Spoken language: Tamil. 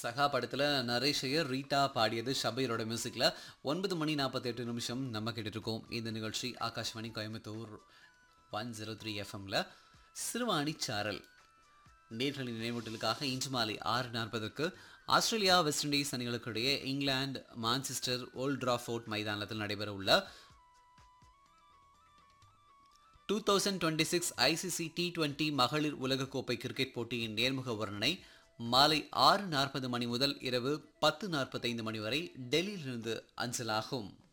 சகா படத்தில் நரேஷ் ஐயர் ரீட்டா பாடியது ஷபீரோட மியூசிக்கில் ஒன்பது மணி நாற்பத்தெட்டு நிமிஷம் நம்ம கேட்டுட்ருக்கோம் இந்த நிகழ்ச்சி Akashvani Coimbatore one zero three எஃப்எம்ல சிறுவாணி சாரல் நேர்களின் நினைவூட்டலுக்காக இன்று மாலை ஆறு நாற்பதுக்கு ஆஸ்திரேலியா வெஸ்ட் இண்டீஸ் அணிகளுக்கு இடையே இங்கிலாந்து மான்செஸ்டர் ஓல்ட் டிராஃபோர்ட் மைதானத்தில் நடைபெற உள்ள two thousand twenty six ICC T twenty மகளிர் உலகக்கோப்பை கிரிக்கெட் போட்டியின் நேர்முக வர்ணனை மாலை ஆறு நாற்பது மணி முதல் இரவு பத்து நாற்பத்தைந்து மணி வரை டெல்லியிலிருந்து அஞ்சலாகும்